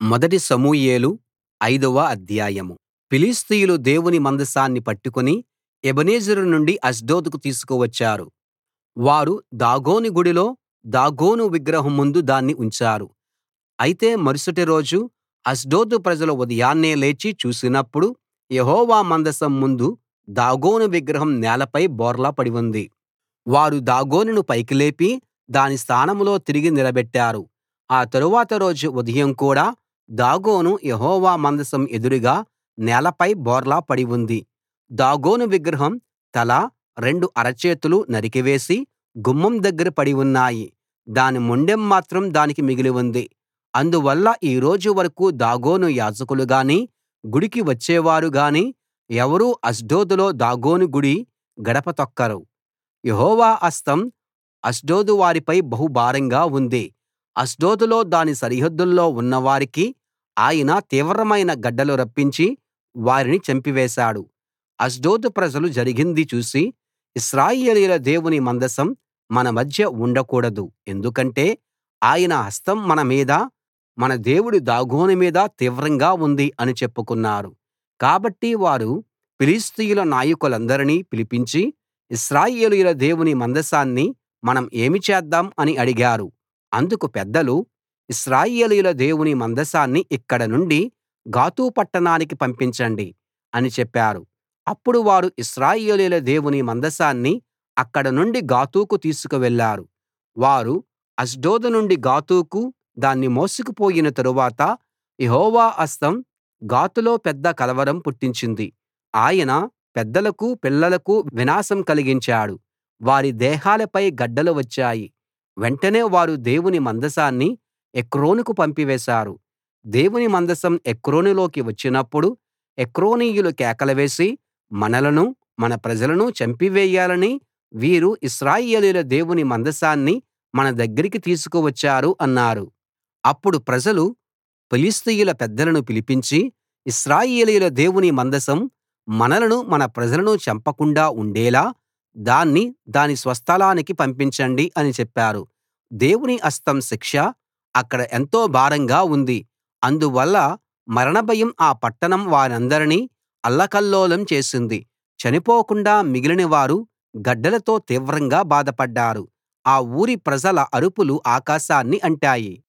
మొదటి సమూయేలు ఐదవ అధ్యాయం ఫిలిష్తీయులు దేవుని మందసాన్ని పట్టుకుని ఎబెనెజరు నుండి అష్డోదుకు తీసుకువచ్చారు వారు దాగోను గుడిలో దాగోను విగ్రహం ముందు దాన్ని ఉంచారు అయితే మరుసటి రోజు అష్డోదు ప్రజలు ఉదయాన్నే లేచి చూసినప్పుడు యెహోవా మందసం ముందు దాగోను విగ్రహం నేలపై బోర్లా పడి ఉంది వారు దాగోనును పైకి లేపి దాని స్థానంలో తిరిగి నిలబెట్టారు ఆ తరువాత రోజు ఉదయం కూడా దాగోను యెహోవా మందసం ఎదురుగా నేలపై బోర్లా పడి ఉంది దాగోను విగ్రహం తల రెండు అరచేతులు నరికివేసి గుమ్మం దగ్గర పడి ఉన్నాయి దాని మొండెం మాత్రం దానికి మిగిలి ఉంది అందువల్ల ఈ రోజు వరకూ దాగోను యాజకులు గానీ గుడికి వచ్చేవారు గానీ ఎవరూ అష్డోదులో దాగోను గుడి గడప తొక్కరు యెహోవా హస్తం అష్డోదు వారిపై బహు భారంగా ఉంది అష్డోదులో దాని సరిహద్దుల్లో ఉన్నవారికి ఆయన తీవ్రమైన గడ్డలు రప్పించి వారిని చంపివేశాడు అష్డోదు ప్రజలు జరిగింది చూసి ఇశ్రాయేలీయుల దేవుని మందసం మన మధ్య ఉండకూడదు ఎందుకంటే ఆయన హస్తం మన మీదా మన దేవుడు దాగోను మీదా తీవ్రంగా ఉంది అని చెప్పుకున్నారు కాబట్టి వారు ఫిలిష్తీయుల నాయకులందరినీ పిలిపించి ఇశ్రాయేలీయుల దేవుని మందసాన్ని మనం ఏమి చేద్దాం అని అడిగారు అందుకు పెద్దలు ఇశ్రాయేలీయుల దేవుని మందసాన్ని ఇక్కడ నుండి గాతు పట్టణానికి పంపించండి అని చెప్పారు అప్పుడు వారు ఇశ్రాయేలీయుల దేవుని మందసాన్ని అక్కడ నుండి గాతుకు తీసుకు వెళ్ళారు వారు అష్డోదు నుండి గాతుకు దాన్ని మోసుకుపోయిన తరువాత యెహోవా హస్తం గాతులో పెద్ద కలవరం పుట్టించింది ఆయన పెద్దలకూ పిల్లలకూ వినాశం కలిగించాడు వారి దేహాలపై గడ్డలు వచ్చాయి వెంటనే వారు దేవుని మందసాన్ని ఎక్రోనుకు పంపివేశారు దేవుని మందసం ఎక్రోనులోకి వచ్చినప్పుడు ఎక్రోనీయులు కేకలు వేసి మనలనూ మన ప్రజలనూ చంపివేయాలని వీరు ఇశ్రాయేలీయుల దేవుని మందసాన్ని మన దగ్గరికి తీసుకువచ్చారు అన్నారు అప్పుడు ప్రజలు ఫిలిష్తీయుల పెద్దలను పిలిపించి ఇశ్రాయేలీయుల దేవుని మందసం మనలను మన ప్రజలను చంపకుండా ఉండేలా దాన్ని దాని స్వస్థలానికి పంపించండి అని చెప్పారు దేవుని హస్తం శిక్ష అక్కడ ఎంతో భారంగా ఉంది అందువల్ల మరణభయం ఆ పట్టణం వారందరినీ అల్లకల్లోలం చేసింది చనిపోకుండా మిగిలిన వారు గడ్డలతో తీవ్రంగా బాధపడ్డారు ఆ ఊరి ప్రజల అరుపులు ఆకాశాన్ని అంటాయి